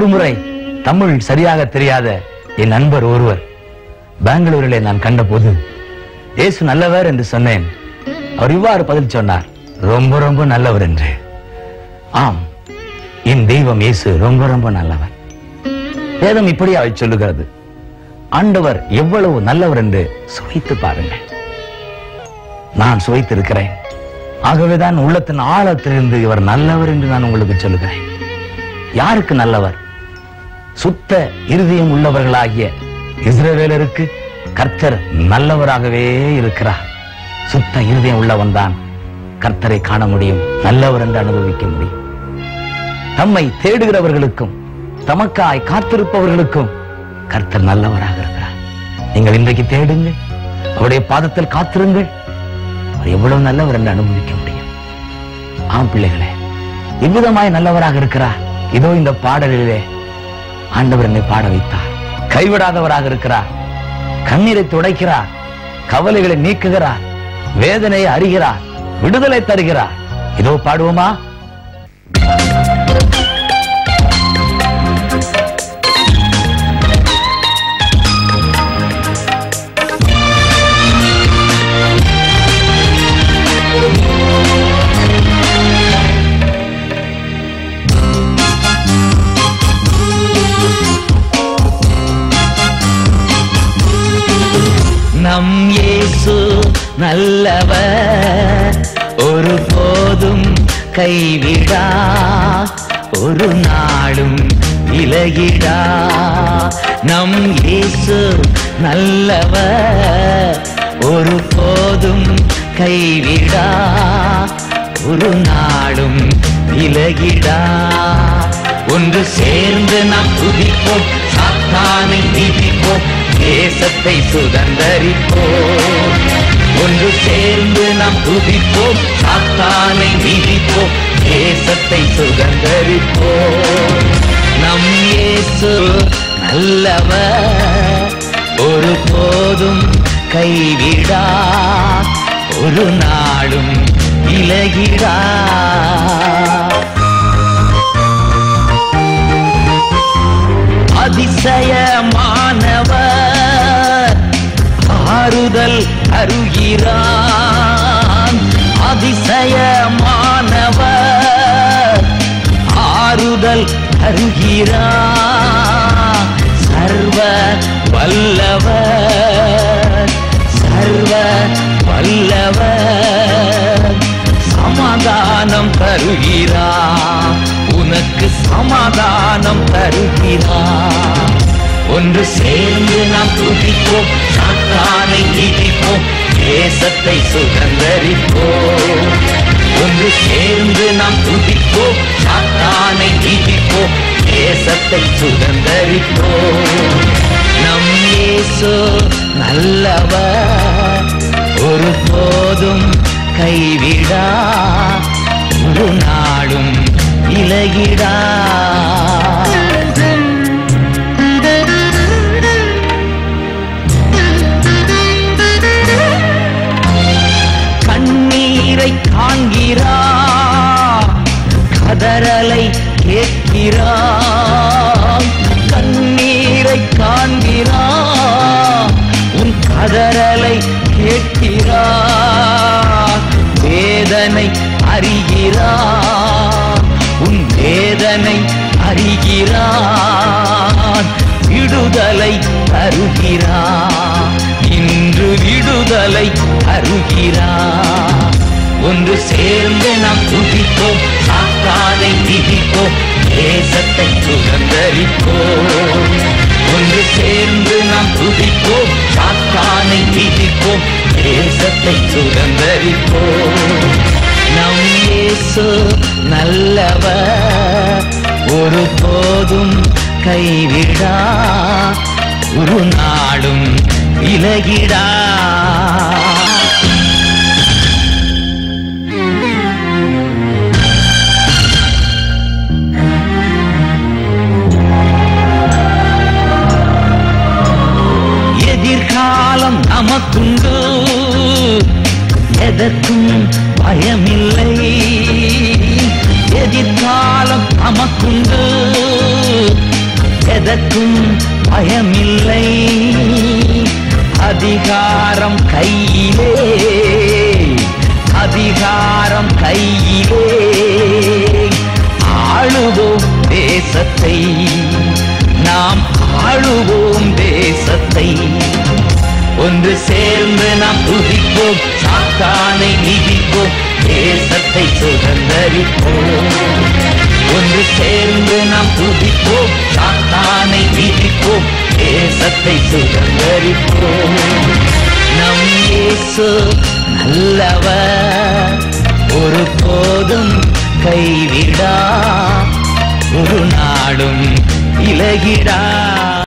ஒருமுறை தமிழ் சரியாக தெரியாத என் நண்பர் ஒருவர் பெங்களூரிலே நான் கண்டபோது இயேசு நல்லவர் என்று சொன்னேன் அவர் இவ்வாறு பதில் சொன்னார் ரொம்ப ரொம்ப நல்லவர் என்று ஆம் என் தெய்வம் இயேசு ரொம்ப ரொம்ப நல்லவர் வேதம் இப்படி அவள் சொல்லுகிறது ஆண்டவர் எவ்வளவு நல்லவர் என்று சுவைத்து பாருங்கள் நான் சுவைத்திருக்கிறேன் ஆகவேதான் உள்ளத்தின் ஆழத்திலிருந்து இவர் நல்லவர் என்று நான் உங்களுக்கு சொல்லுகிறேன் யாருக்கு நல்லவர் சுத்த இருதயம் உள்ளவர்களாகிய இஸ்ரவேலருக்கு கர்த்தர் நல்லவராகவே இருக்கிறார் சுத்த இருதயம் உள்ளவன் தான் கர்த்தரை காண முடியும் நல்லவர் என்று அனுபவிக்க முடியும் தம்மை தேடுகிறவர்களுக்கும் தமக்காய் காத்திருப்பவர்களுக்கும் கர்த்தர் நல்லவராக இருக்கிறார் நீங்கள் இன்றைக்கு தேடுங்கள் அவருடைய பாதத்தில் காத்திருங்கள் அவர் எவ்வளவு நல்லவர் என்று அனுபவிக்க முடியும் ஆம் பிள்ளைகளே இவ்விதமாய் நல்லவராக இருக்கிறார் இதோ இந்த பாடலிலே ஆண்டவர் என்னை பாட வைத்தார் கைவிடாதவராக இருக்கிறார் கண்ணீரை துடைக்கிறார் கவலைகளை நீக்குகிறார் வேதனையை அறிகிறார் விடுதலை தருகிறார் இதோ பாடுவோமா நம் இயேசு நல்லவர் ஒரு போதும் கைவிடா ஒரு நாளும் விலகிடா நம் இயேசு நல்லவர் ஒரு போதும் கைவிடா ஒரு நாளும் விலகிடா ஒன்று சேர்ந்து நாம் துதிப்போம் சாத்தானை நீதிப்போம் தேசத்தை சுதந்தரிப்போம் ஒன்று சேர்ந்து நாம் துதிப்போம் சாத்தானை நீதிப்போம் தேசத்தை சுதந்தரிப்போம் நம் இயேசு நல்லவர் ஒரு போதும் கைவிடா ஒரு நாளும் விலகிடா அதிசயமானவர் ஆறுதல் அருகிறான் அதிசயமானவர் ஆறுதல் அருகிறான் சர்வ வல்லவர் சர்வ வல்லவர் சமாதானம் தருகிறார் உனக்கு சமாதானம் தருகிறார் ஒன்று சேர்ந்து நாம் துதிப்போம் சாத்தானை நீதிப்போம் தேசத்தை சுதந்தரிப்போம் ஒன்று சேர்ந்து நாம் துதிப்போம் சாத்தானை நீதிப்போம் தேசத்தை சுதந்தரிப்போம் நம் இயேசு நல்லவர் ஒரு போதும் கைவிடா ஒரு நாளும் இலகிடா கண்ணீரை காண்கிறா கதறலை கேட்கிறா கண்ணீரை காண்கிறா உன் கதறலை கேட்கிறா வேதனை அறிகிறா உன் வேதனை அறிகிறான் விடுதலை தருகிறான் இன்று விடுதலை தருகிறான் ஒன்று சேர்ந்து நாம் துதிப்போம் சாத்தானை திதிப்போம் தேசத்தை சுதந்தரிப்போம் ஒன்று சேர்ந்து நாம் துதிப்போம் சாத்தானை திதிப்போம் தேசத்தை சுதந்தரிப்போம் நம் இயேசு நல்லவர் ஒரு போதும் கைவிடா ஒரு நாளும் விலகிடா எதிர்காலம் நமக்குண்டு எதற்கும் பயமில்லை எதிர்காலம் நமக்குண்டு எதற்கும் பயமில்லை அதிகாரம் கையிலே அதிகாரம் கையிலே ஆளுவோம் தேசத்தை நாம் ஆளுவோம் தேசத்தை ஒன்று சேர்ந்து நாம் துதிப்போம் சாத்தானை மிதிப்போம் தேசத்தை சுதந்தரிப்போம் ஒன்று சேர்ந்து நாம் துதிப்போம் சாத்தானை மிதிப்போம் தேசத்தை சுதந்தரிப்போம் நம் இயேசு நல்லவர் ஒரு போதும் கைவிடா ஒரு நாடும் இலகிடா